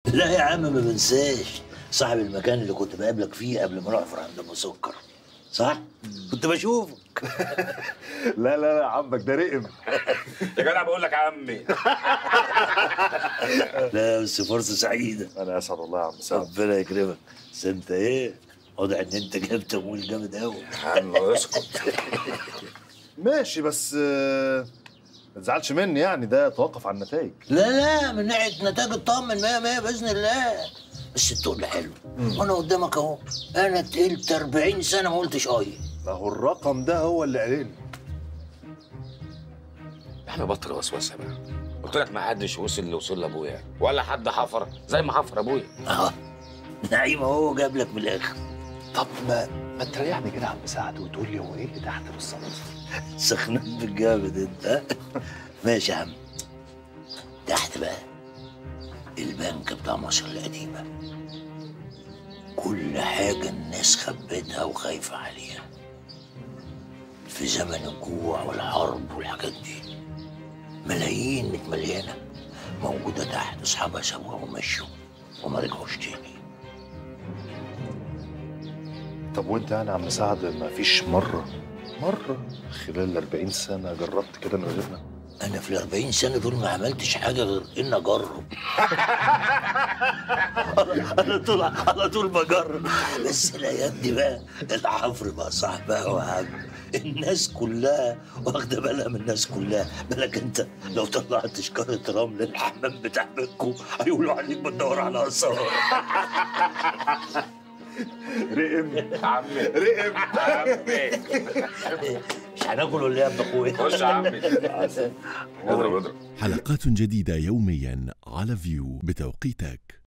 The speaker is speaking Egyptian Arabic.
لا يا عم ما بنساش صاحب المكان اللي كنت بقابلك فيه قبل ما نحفر عند ام سكر صح؟ كنت بشوفك لا لا لا عمك ده رقم يا جدع بقول لك يا عمي لا بس فرصه سعيده انا اسعد الله يا عم سعد ربنا يكرمك بس انت ايه واضح ان انت جايب تمويل جامد قوي يا عم اسكت ماشي بس آه، ما تزعلش مني يعني ده توقف عن النتائج لا لا من ناحيه نتائج اطمن 100 100 باذن الله بس التقل حلو وانا قدامك اهو انا تقلت 40 سنه ما قلتش اي ما هو الرقم ده هو اللي قلقني يا عم بطل وسوسه بقى قلت لك ما حدش وصل اللي وصل لابويا ولا حد حفر زي ما حفر ابويا اه نعيم اهو جاب لك من الاخر طب ما ما تريحني كده يا عم سعد وتقول لي هو ايه اللي تحت بالظبط سخنت بالجامد انت ها؟ ماشي يا عم تحت بقى البنك بتاع مصر القديمة كل حاجة الناس خبتها وخايفة عليها في زمن الجوع والحرب والحاجات دي ملايين متمليانة موجودة تحت أصحابها سابوها ومشوا وما رجعوش تاني طب وانت يعني يا عم سعد ما فيش مره مره خلال ال 40 سنه جربت كده من غيرنا أنا في الأربعين سنة دول ما عملتش حاجة غير إن أجرب على طول على طول بجرب بس الأيام دي بقى الحفر بقى صح بقى وعم الناس كلها واخدة بالها من الناس كلها بالك أنت لو طلعت شكارة رمل الحمام بتاع بيتكم هيقولوا عليك بتدور على آثار رقم يا عمي رقم يا عمي مش هناكل ولا إيه يا ابن أخويا خش يا عمي اضرب اضرب حلقات جديدة يوميا على فيو بتوقيتك